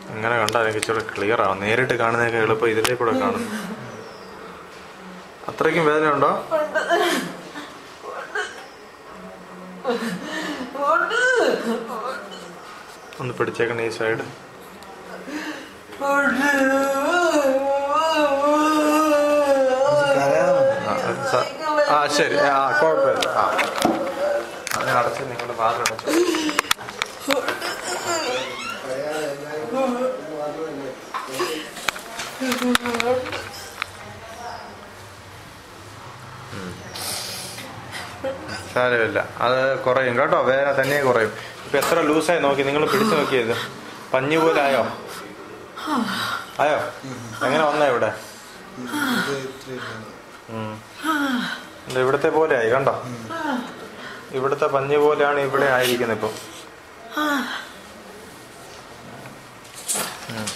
ഇങ്ങനെ കണ്ടാൽ എനിക്ക് ഇച്ചിരി ക്ലിയർ ആവും നേരിട്ട് കാണുന്നതൊക്കെ എളുപ്പം ഇതിലേ കൂടെ കാണും അത്രയ്ക്കും വേദന ഉണ്ടോ ഒന്ന് പിടിച്ചേക്കണേ ഈ സൈഡ് ആ, അത് സ- ആ ശരി ആ കുഴപ്പമില്ല ആ അങ്ങനെ അടച്ച് നിങ്ങൾ വാതിൽ അടച്ചു സാരമില്ല അത് കുറയും കേട്ടോ വേദന തന്നെ കുറയും ഇപ്പൊ എത്ര ലൂസായി നോക്കി നിങ്ങൾ പിടിച്ചു നോക്കിയത് പഞ്ഞു പോലെ ആയോ ആയോ എങ്ങനെ വന്നാ ഇവിടെ ഉം. ഇത് ഇവിടുത്തെ പോലെ ആയി കണ്ടോ ഇവിടുത്തെ പഞ്ഞു പോലെയാണ് ഇവിടെ ആയിരിക്കുന്നത് ഇപ്പൊ ഉം.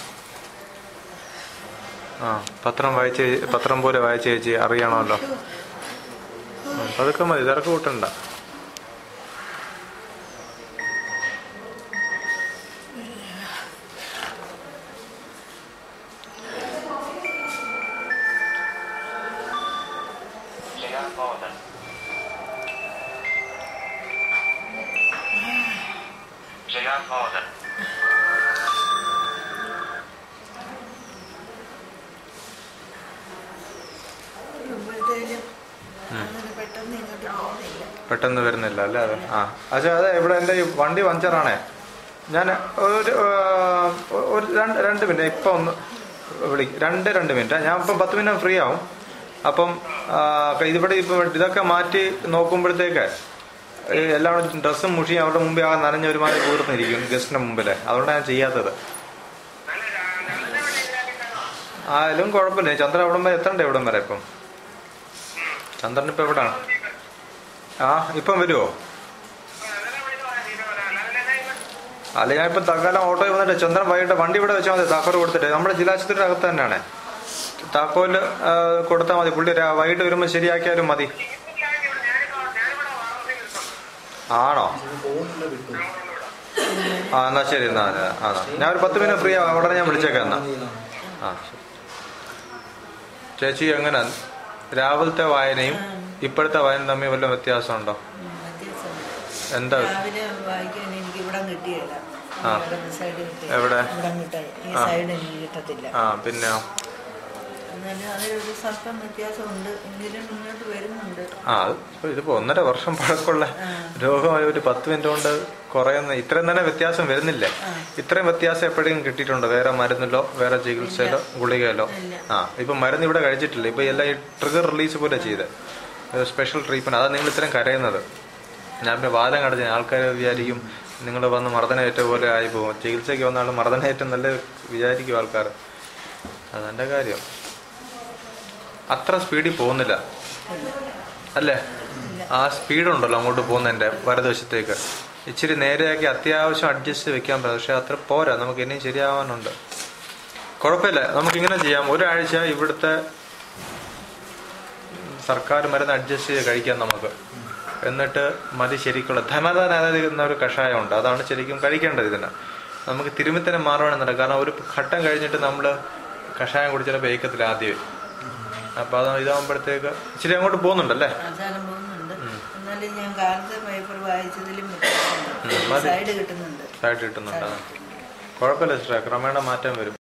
ആ പത്രം വായിച്ച് പത്രം പോലെ വായിച്ച് ചേച്ചി അറിയണമല്ലോ ഉം, പതുക്കെ മതി തിരക്ക് കൂട്ടണ്ട ജയാമോദൻ ജയാമോദൻ വരുമ്പോഴത്തേലും അങ്ങനെ പെട്ടെന്ന് ഇങ്ങോട്ട് പോകുന്നില്ല പെട്ടെന്ന് വരുന്നില്ല അല്ലേ അതെ ആ പക്ഷെ അതെ ഇവിടെ എൻ്റെ ഈ വണ്ടി പഞ്ചറാണേ ഞാൻ ഒരു ആ, ഒരു രണ്ട് രണ്ട് മിനിറ്റ് ഇപ്പം ഒന്ന് വിളി രണ്ട് രണ്ട് മിനിറ്റ് ഞാൻ ഇപ്പം പത്ത് മിനിറ്റ് ഫ്രീ ആവും അപ്പം ആ, ഇതിവിടെ ഇപ്പം ഇതൊക്കെ മാറ്റി നോക്കുമ്പോഴത്തേക്ക് ഈ എല്ലാവരും ഡ്രസ്സും മുഷിയും അവരുടെ മുമ്പിൽ ആ നനഞ്ഞ ഒരുമാതിരി കൂർന്നിരിക്കും ഗസ്റ്റിന്റെ മുമ്പില് അതുകൊണ്ടാണ് ഞാൻ ചെയ്യാത്തത് ആയാലും കുഴപ്പമില്ല ചന്ദ്രൻ എവിടം വരെ എത്തണ്ടേ എവിടം വരെ ഇപ്പം ചന്ദ്രൻ ഇപ്പം എവിടാണ് ആ ഇപ്പം വരുമോ അല്ല ഞാൻ ഇപ്പം തൽക്കാലം ഓട്ടോയിൽ വന്നിട്ട് ചന്ദ്രൻ വൈകിട്ട് വണ്ടി ഇവിടെ വെച്ചാൽ മതി താക്കോൽ കൊടുത്തിട്ട് നമ്മുടെ ജില്ലാശുപത്രിയുടെ അകത്ത് തന്നെയാണ് താക്കോല് ആ, കൊടുത്താൽ മതി പുള്ളി രാ- വൈകിട്ട് വരുമ്പോൾ ശരിയാക്കിയാലും മതി ആണോ ആ എന്നാ ശരി എന്നാ ആ ആ, ഞാൻ ഒരു പത്ത് മിനിറ്റ് ഫ്രീ ആവാം ഉടനെ ഞാൻ വിളിച്ചേക്കാം എന്നാ ആ ശരി. ചേച്ചി എങ്ങനെ രാവിലത്തെ വായനയും ഇപ്പോഴത്തെ വായനയും തമ്മിൽ വല്ല വ്യത്യാസമുണ്ടോ വ്യത്യാസമുണ്ട് എന്താ രാവിലെ വായിക്കാൻ എനിക്ക് ഇവിടെ കിട്ടിയല്ല ആ. സൈഡ് കിട്ടിയ എവിടെ? ഇവിടെ കിട്ടായി ഈ ആ. സൈഡ് എനിക്ക് കിട്ടത്തില്ല ആ പിന്നെ എന്നാലും അതിലൊരു സ്വല്പം വ്യത്യാസമുണ്ട് എങ്കിലും മുന്നോട്ട് വരുന്നുണ്ട് ആ അത് ഇപ്പൊ ഇതിപ്പോ ഒന്നര വർഷം പഴക്കമുള്ള ആ. രോഗമായി ഒരു പത്ത് മിനിറ്റ് കൊണ്ട് കുറയുന്ന ഇത്രയും തന്നെ വ്യത്യാസം വരുന്നില്ലേ ആ. ഇത്രയും വ്യത്യാസം എപ്പോഴെങ്കിലും കിട്ടിയിട്ടുണ്ടോ വേറെ മരുന്നിലോ വേറെ ചികിത്സയിലോ ഗുളികയിലോ ഇല്ല. ആ ഇപ്പൊ മരുന്ന് ഇവിടെ കഴിച്ചിട്ടില്ല ഇപ്പൊ എല്ലാം ഈ ട്രിഗർ റിലീസ് പോലെ ചെയ്ത് സ്പെഷ്യൽ ട്രീറ്റ്മെന്റ് അതാണ് നിങ്ങൾ ഇത്രയും കരയുന്നത് ഞാൻ പിന്നെ വാദം കടച്ച ആൾക്കാർ വിചാരിക്കും നിങ്ങൾ വന്ന് മർദ്ദനയേറ്റ പോലെ ആയി പോകും ചികിത്സയ്ക്ക് വന്ന ആൾ മർദ്ദനയേറ്റം നല്ല വിചാരിക്കും ആൾക്കാർ അതെന്റെ കാര്യം അത്ര സ്പീഡിൽ പോകുന്നില്ല അല്ലേ ആ സ്പീഡ് ഉണ്ടല്ലോ അങ്ങോട്ട് പോകുന്നതിന്റെ വലതുവശത്തേക്ക് ഇച്ചിരി നേരെയാക്കി അത്യാവശ്യം അഡ്ജസ്റ്റ് വെക്കാൻ പറ്റും പക്ഷെ അത്ര പോരാ നമുക്ക് ഇനിയും ശരിയാവാനുണ്ട് കുഴപ്പമില്ല നമുക്കിങ്ങനെ ചെയ്യാം ഒരാഴ്ച ഇവിടുത്തെ സർക്കാർ മരുന്ന് അഡ്ജസ്റ്റ് ചെയ്ത് കഴിക്കാം നമുക്ക് എന്നിട്ട് മതി ശരിക്കുള്ള ധനദാന എന്ന ഒരു കഷായം ഉണ്ട് അതാണ് ശരിക്കും കഴിക്കേണ്ടത് ഇതിന് നമുക്ക് തിരുമിത്തന്നെ മാറണമെന്നുണ്ട് കാരണം ഒരു ഘട്ടം കഴിഞ്ഞിട്ട് നമ്മൾ കഷായം കുടിച്ചിട്ട് ഏക്കത്തിൽ ആദ്യം അപ്പൊ അത് ഇതാകുമ്പോഴത്തേക്ക് ഇച്ചിരി അങ്ങോട്ട് പോകുന്നുണ്ടല്ലേ അവസാനം പോകുന്നുണ്ട് എന്നാലും ഞാൻ കാലത്തെ പേപ്പർ വായിച്ചതിലും വ്യത്യാസമുണ്ട് ഉം, മതി. സൈഡ് കിട്ടുന്നുണ്ട് ഇതായിട്ട് കിട്ടുന്നുണ്ട് കുഴപ്പമില്ല സിസ്റ്റർ ക്രമേണ മാറ്റം വരും